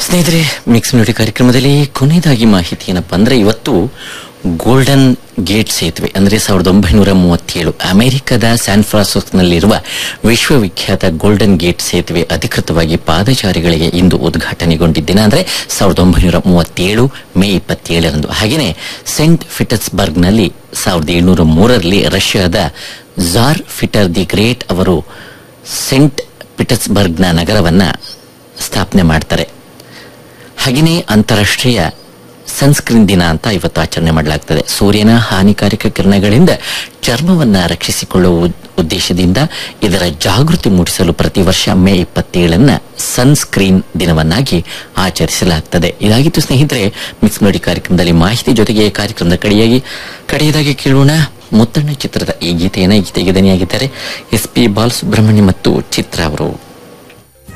ಸ್ನೇಹಿತರೆ ಮಿಕ್ಸ್ ಮ್ಯೂಟಿ ಕಾರ್ಯಕ್ರಮದಲ್ಲಿ ಕೊನೆಯದಾಗಿ ಮಾಹಿತಿ ಏನಪ್ಪಾ ಅಂದ್ರೆ ಇವತ್ತು ಗೋಲ್ಡನ್ ಗೇಟ್ ಸೇತುವೆ ಅಂದ್ರೆ ಸಾವಿರದ ಒಂಬೈನೂರ ಮೂವತ್ತೇಳು ಅಮೆರಿಕದ ಸ್ಯಾನ್ ಫ್ರಾನ್ಸಿಸ್ಕೋನಲ್ಲಿರುವ ವಿಶ್ವವಿಖ್ಯಾತ ಗೋಲ್ಡನ್ ಗೇಟ್ ಸೇತುವೆ ಅಧಿಕೃತವಾಗಿ ಪಾದಚಾರಿಗಳಿಗೆ ಇಂದು ಉದ್ಘಾಟನೆಗೊಂಡಿದ್ದಿನ ಅಂದ್ರೆ ಸಾವಿರದ ಒಂಬೈನೂರ ಮೂವತ್ತೇಳು ಮೇ ಇಪ್ಪತ್ತೇಳರಂದು ಹಾಗೆಯೇ ಸೆಂಟ್ ಫಿಟರ್ಸ್ಬರ್ಗ್ನಲ್ಲಿ ಸಾವಿರದ ಏಳ್ನೂರ ಮೂರರಲ್ಲಿ ರಷ್ಯಾದ ಜಾರ್ ಫಿಟರ್ ದಿ ಗ್ರೇಟ್ ಅವರು ಸೆಂಟ್ ಪೀಟರ್ಸ್ಬರ್ಗ್ನ ನಗರವನ್ನ ಸ್ಥಾಪನೆ ಮಾಡ್ತಾರೆ ಹಾಗೆಯೇ ಅಂತಾರಾಷ್ಟ್ರೀಯ ಸನ್ಸ್ಕ್ರೀನ್ ದಿನ ಅಂತ ಇವತ್ತು ಆಚರಣೆ ಮಾಡಲಾಗ್ತದೆ ಸೂರ್ಯನ ಹಾನಿಕಾರಕ ಕಿರಣಗಳಿಂದ ಚರ್ಮವನ್ನ ರಕ್ಷಿಸಿಕೊಳ್ಳುವ ಉದ್- ಉದ್ದೇಶದಿಂದ ಇದರ ಜಾಗೃತಿ ಮೂಡಿಸಲು ಪ್ರತಿ ವರ್ಷ ಮೇ ಇಪ್ಪತ್ತೇಳನ್ನ ಸನ್ಸ್ಕ್ರೀನ್ ದಿನವನ್ನಾಗಿ ಆಚರಿಸಲಾಗ್ತದೆ ಇದಾಗಿತ್ತು ಸ್ನೇಹಿತರೆ ಮಿಕ್ಸ್ ನೋಡಿ ಕಾರ್ಯಕ್ರಮದಲ್ಲಿ ಮಾಹಿತಿ ಜೊತೆಗೆ ಕಾರ್ಯಕ್ರಮದ ಕಡೆಯಾಗಿ ಕಡೆಯದಾಗಿ ಕೇಳೋಣ ಮುತ್ತಣ್ಣ ಚಿತ್ರದ ಈ ಗೀತೆಯನ್ನ ಈ ಗೀತೆಗೆ ದನಿಯಾಗಿದ್ದಾರೆ ಎಸ್ ಪಿ ಬಾಲಸುಬ್ರಹ್ಮಣ್ಯ ಮತ್ತು ಚಿತ್ರ ಅವರು